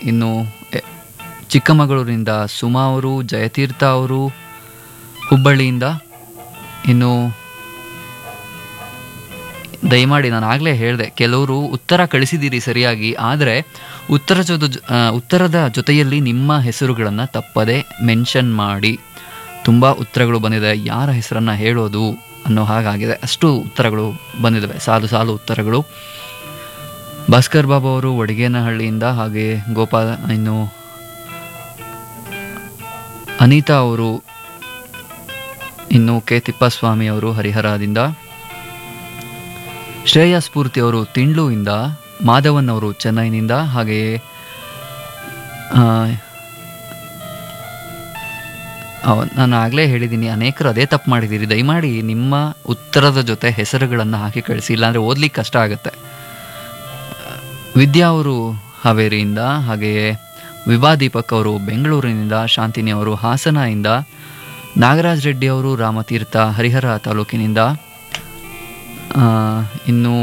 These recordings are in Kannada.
ಇನ್ನು ಎ- ಚಿಕ್ಕಮಗಳೂರಿನಿಂದ ಸುಮಾ ಅವರು ಜಯತೀರ್ಥ ಅವರು ಹುಬ್ಬಳ್ಳಿಯಿಂದ ಇನ್ನು ದಯಮಾಡಿ ನಾನು ಆಗಲೇ ಹೇಳಿದೆ ಕೆಲವರು ಉತ್ತರ ಕಳಿಸಿದ್ದೀರಿ ಸರಿಯಾಗಿ ಆದರೆ ಉತ್ತರ ಜೊತೆ ಆ, ಉತ್ತರದ ಜೊತೆಯಲ್ಲಿ ನಿಮ್ಮ ಹೆಸರುಗಳನ್ನು ತಪ್ಪದೆ ಮೆನ್ಷನ್ ಮಾಡಿ ತುಂಬ ಉತ್ತರಗಳು ಬಂದಿದೆ ಯಾರ ಹೆಸರನ್ನು ಹೇಳೋದು ಅನ್ನೋ ಹಾಗಾಗಿದೆ ಅಷ್ಟು ಉತ್ತರಗಳು ಬಂದಿದ್ದಾವೆ ಸಾಲು ಸಾಲು ಉತ್ತರಗಳು ಭಾಸ್ಕರ್ ಬಾಬು ಅವರು ಒಡಗೇನಹಳ್ಳಿಯಿಂದ ಹಾಗೆ ಗೋಪಾಲ ಇನ್ನು ಅನಿತಾ ಅವರು ಇನ್ನು ಕೆ ತಿಪ್ಪಸ್ವಾಮಿ ಅವರು ಹರಿಹರದಿಂದ ಶ್ರೇಯಾ ಸ್ಫೂರ್ತಿ ಅವರು ತಿಂಡ್ಲುವಿಂದ ಮಾಧವನ್ ಅವರು ಚೆನ್ನೈನಿಂದ ಹಾಗೆಯೇ ಆ, ಅವ್- ನಾನು ಆಗಲೇ ಹೇಳಿದ್ದೀನಿ ಅನೇಕರು ಅದೇ ತಪ್ಪು ಮಾಡಿದ್ದೀರಿ ದಯಮಾಡಿ ನಿಮ್ಮ ಉತ್ತರದ ಜೊತೆ ಹೆಸರುಗಳನ್ನು ಹಾಕಿ ಕಳಿಸಿ ಇಲ್ಲಾಂದರೆ ಓದ್ಲಿಕ್ಕೆ ಕಷ್ಟ ಆಗುತ್ತೆ ವಿದ್ಯಾ ಅವರು ಹಾವೇರಿಯಿಂದ ಹಾಗೆಯೇ ವಿಭಾ ದೀಪಕ್ ಅವರು ಬೆಂಗಳೂರಿನಿಂದ ಶಾಂತಿನಿ ಅವರು ಹಾಸನದಿಂದ ನಾಗರಾಜ್ ರೆಡ್ಡಿ ಅವರು ರಾಮತೀರ್ಥ ಹರಿಹರ ತಾಲೂಕಿನಿಂದ ಆ, ಇನ್ನು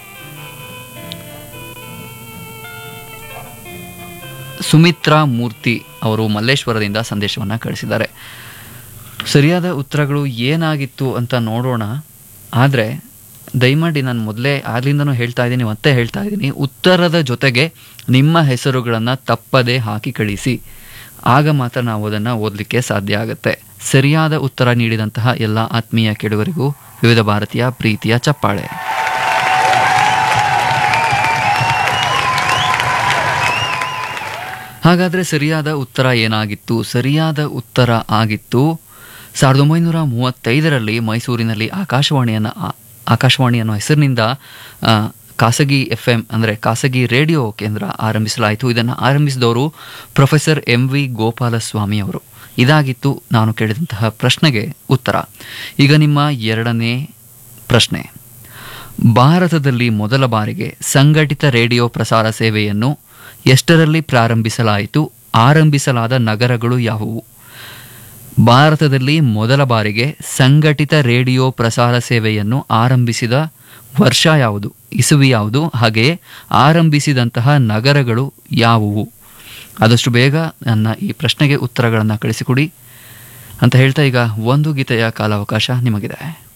ಸುಮಿತ್ರಾ ಮೂರ್ತಿ ಅವರು ಮಲ್ಲೇಶ್ವರದಿಂದ ಸಂದೇಶವನ್ನು ಕಳಿಸಿದ್ದಾರೆ ಸರಿಯಾದ ಉತ್ತರಗಳು ಏನಾಗಿತ್ತು ಅಂತ ನೋಡೋಣ ಆದರೆ ದಯಮಾಡಿ ನಾನು ಮೊದಲೇ ಆಗ್ಲಿಂದನೂ ಹೇಳ್ತಾ ಇದ್ದೀನಿ ಮತ್ತೆ ಹೇಳ್ತಾ ಇದ್ದೀನಿ ಉತ್ತರದ ಜೊತೆಗೆ ನಿಮ್ಮ ಹೆಸರುಗಳನ್ನು ತಪ್ಪದೇ ಹಾಕಿ ಕಳಿಸಿ ಆಗ ಮಾತ್ರ ನಾವು ಅದನ್ನು ಓದಲಿಕ್ಕೆ ಸಾಧ್ಯ ಆಗುತ್ತೆ ಸರಿಯಾದ ಉತ್ತರ ನೀಡಿದಂತಹ ಎಲ್ಲ ಆತ್ಮೀಯ ಕೆಡುಗರಿಗೂ ವಿವಿಧ ಭಾರತೀಯ ಪ್ರೀತಿಯ ಚಪ್ಪಾಳೆ ಹಾಗಾದರೆ ಸರಿಯಾದ ಉತ್ತರ ಏನಾಗಿತ್ತು ಸರಿಯಾದ ಉತ್ತರ ಆಗಿತ್ತು ಸಾವಿರದ ಒಂಬೈನೂರ ಮೂವತ್ತೈದರಲ್ಲಿ ಮೈಸೂರಿನಲ್ಲಿ ಆಕಾಶವಾಣಿಯನ್ನು ಆ- ಆಕಾಶವಾಣಿ ಅನ್ನೋ ಹೆಸರಿನಿಂದ ಆ, ಖಾಸಗಿ ಎಫ್ ಎಂ ಅಂದರೆ ಖಾಸಗಿ ರೇಡಿಯೋ ಕೇಂದ್ರ ಆರಂಭಿಸಲಾಯಿತು ಇದನ್ನು ಆರಂಭಿಸಿದವರು ಪ್ರೊಫೆಸರ್ ಎಂ ವಿ ಗೋಪಾಲಸ್ವಾಮಿ ಅವರು ಇದಾಗಿತ್ತು ನಾನು ಕೇಳಿದಂತಹ ಪ್ರಶ್ನೆಗೆ ಉತ್ತರ ಈಗ ನಿಮ್ಮ ಎರಡನೇ ಪ್ರಶ್ನೆ ಭಾರತದಲ್ಲಿ ಮೊದಲ ಬಾರಿಗೆ ಸಂಘಟಿತ ರೇಡಿಯೋ ಪ್ರಸಾರ ಸೇವೆಯನ್ನು ಎಷ್ಟರಲ್ಲಿ ಪ್ರಾರಂಭಿಸಲಾಯಿತು ಆರಂಭಿಸಲಾದ ನಗರಗಳು ಯಾವುವು ಭಾರತದಲ್ಲಿ ಮೊದಲ ಬಾರಿಗೆ ಸಂಘಟಿತ ರೇಡಿಯೋ ಪ್ರಸಾರ ಸೇವೆಯನ್ನು ಆರಂಭಿಸಿದ ವರ್ಷ ಯಾವುದು ಇಸುವಿ ಯಾವುದು ಹಾಗೆಯೇ ಆರಂಭಿಸಿದಂತಹ ನಗರಗಳು ಯಾವುವು ಆದಷ್ಟು ಬೇಗ ನನ್ನ ಈ ಪ್ರಶ್ನೆಗೆ ಉತ್ತರಗಳನ್ನು ಕಳಿಸಿಕೊಡಿ ಅಂತ ಹೇಳ್ತಾ ಈಗ ಒಂದು ಗೀತೆಯ ಕಾಲಾವಕಾಶ ನಿಮಗಿದೆ